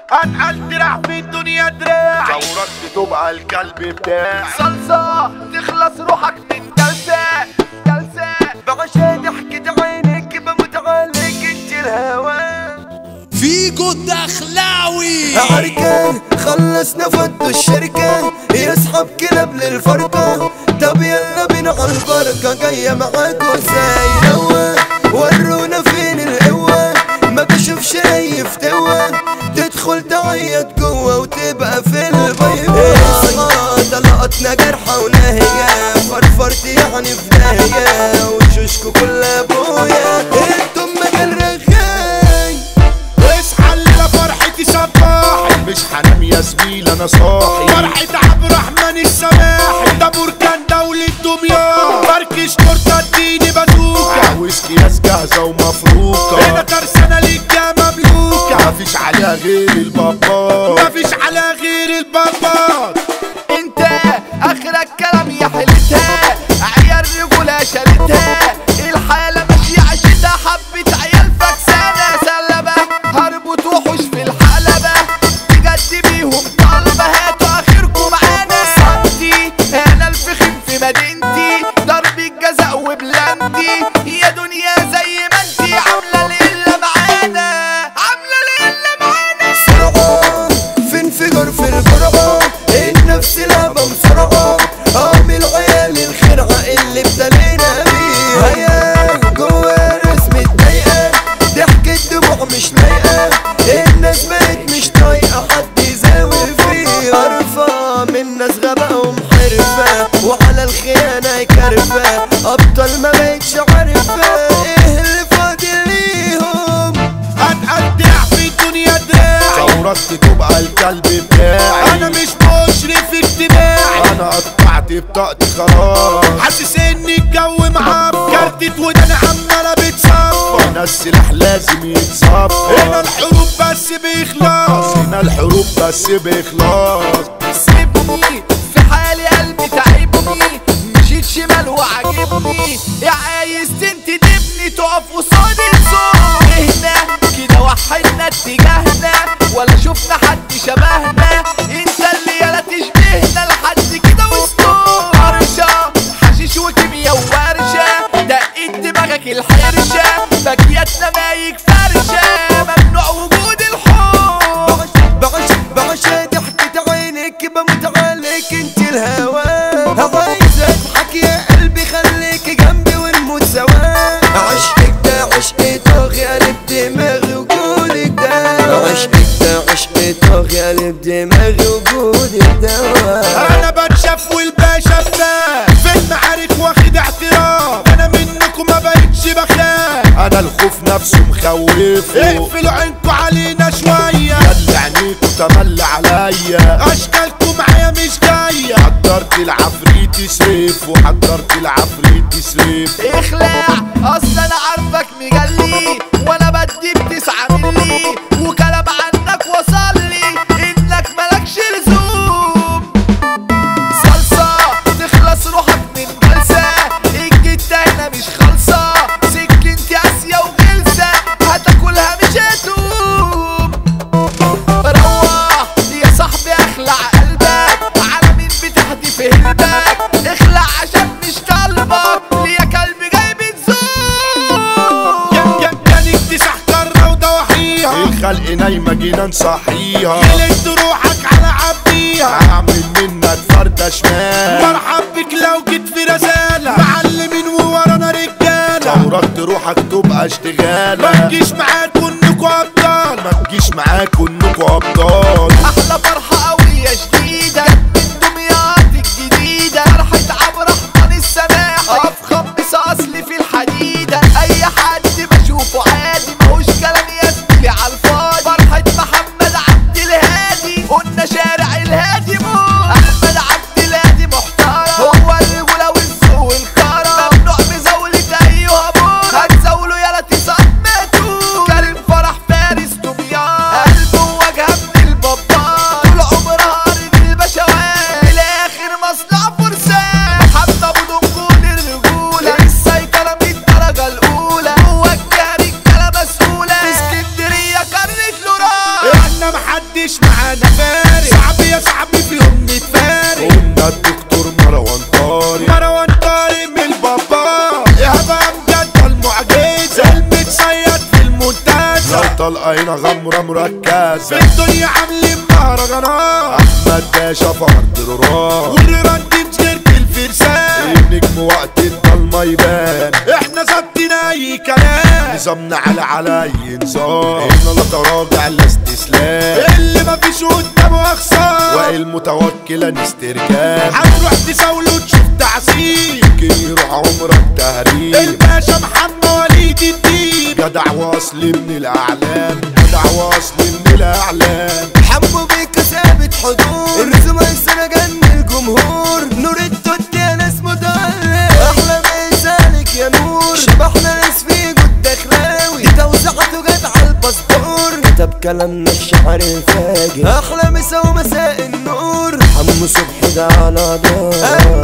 اتقل دراع في الدنيا دراع ثورات تبقى الكلب بتاعي صلصة تخلص روحك من جلسة جلسة بعشان ضحكة عينك بموت عليك انت الهوى فيجو الدخلاوي عركة خلصنا فضوا الشركة يسحب كلاب للفرقة طب يلا بينا على البركة جاية معاكوا زي هوا ورونا فين القوة ما بشوفش اي فتوة تدخل تعيط جوه وتبقى في البيضة اصحى طلقتنا جرحى وناهية فرفرت يعني في داهية وشوشكوا كلها ابويا انتم مجال رغاي اصحى الليلة فرحتي صباحي مش هنام يا زميل انا صاحي فرحة عبد الرحمن السماحي ده بركان دولة دمياط فركش تورته اديني بازوكا عاوز اكياس جاهزة ومفروكة هنا ترسانة ليك مملوكة مفيش عليها غير البابات مفيش عليها غير البابات انت اخرك كلام يا حلتها عيال رجولة شالتها الحالة ماشية عشتها حبة عيال فكسانة سلبة هربط وحوش في الحلبة بجد بيهم طالبة هاتوا اخركم معانا صمتي انا الفخم في مدينتي ضرب الجزاء وبلندي يا دنيا زي ما انتي عاملة ليلة معانا عاملة ليلة معانا سرعة في انفجار في الجرعة النفس لعبة بسرعة عامل عيال الخرعة اللي ابتلينا بيها هيا جوا رسم الضيقة ضحكة دموع مش لايقة الناس بقت مش طايقة حد يزاول فيها عارفة من ناس غباء ومحرفة وعلى الخيانة كرفة أبطال ما بقتش عارفة ايه اللي فاضل ليهم هتقدع في الدنيا دراعي ثورات تبقى الكلب بتاعي انا مش مشرف اجتماعي انا قطعت بطاقتي خلاص حاسس ان الجو معاه كارتة ودانا عمالة بتصفى هنا السلاح لازم يتصفى هنا الحروب بس بإخلاص هنا الحروب بس بإخلاص سيبني في حالي قلبي تعبني مشيت شمال وعجبني يا عايز تنتدبني تقف قصاد الصوت هنا كده وحدنا اتجاهنا ولا شفنا حد شبهنا انت اللي يلا تشبهنا لحد كده وسطوه هرشة حشيش وكيمياء وورشة دقيت دماغك الحرشة باكياتنا مايك فرشة ممنوع وجود الحب بعش بعش ضحكة عينك بموت عليك انت الهوى عايز اضحك يا قلبي خليك جنبي ونموت سوا عشقك ده عشق طاغي قلب دماغي وجودك ده عشقك ده عشق طاغي قلب دماغي وجودك ده انا بتشاف والباشا بتاع في المعارك واخد اعتراف انا منكم ما بقتش بخاف انا الخوف نفسه مخوفه اقفلوا عينكوا علينا شويه خلي عينيكوا تملي عليا اشكالكوا معايا مش جايه حضرت العفريت يسرف وحضرت العفريت يسرف اخلع اصل انا عارفك مجلي وانا بدي بتسعة ملي وكلام عنك وصل لي انك ملكش لزوم صلصة تخلص روحك من جلسة الجتة هنا مش خالصة سكنتي اسيا وغلسة هتاكلها مش هتقوم روح يا صاحبي اخلع قلبك على مين بتهدي في هلبك اخلع عشان مش طالبك ليا كلب جاي بتزوم يا يا كانك تسع كرة ودواحيها الخلق نايمة جينا نصحيها جلد روحك على عبديها هعمل منك فردة شمال مرحب بك لو جيت في رسالة معلمين وورانا رجالة ثورات روحك تبقى اشتغالة ما تجيش معاكوا انكوا ابطال ما تجيش معاكوا انكوا ابطال احلى فرحة قوية جديدة من دمياط الجديدة فرحة عبد الرحمن السماحي افخم بس اصلي في الحديدة اي حد بشوفه عادي ماهوش كلام يا زميلي على الفاضي فرحة محمد عبد الهادي قلنا شارع الهادي موت احمد عبد الهادي محترم هو الرجولة والذوق والكرم ممنوع مزاولة ايها موت هتزاولوا يلا تسعة ماتوا كريم فرح فارس دمياط قلبه وجهه من الباب عايش معانا فارق صعب يا صاحبي في يوم نتفارق قلنا الدكتور مروان طارق مروان طارق من البابا ايهاب امجد المعجزة المتصيد في المنتزه لو طلقينا غمرة مركزة في الدنيا عاملين مهرجانات احمد باشا في ارض الراب والريران دي مسيرة الفرسان النجم وقت الضلمة يبان احنا ثابتين اي كلام نظامنا على على اي نظام احنا لا تراجع لا استسلام اللي مفيش قدامه اخسار والمتوكل انسترجام هتروح تساوله تشوف تعذيب يمكن يروح عمرك تهريب الباشا محمد وليد الدين جدع واصل من الاعلام جدع واصل من الاعلام حمو بيك ثابت حضور الرسم السنة جن الجمهور نور التوت يا ناس متعلق احلى مثالك يا نور شبحنا ناس في جود دخلاوي دي توزيعته جت على الباسبور كتب كلامنا الشعر الفاجر احلى مسا ومساء النور حمو صبحي ده على دار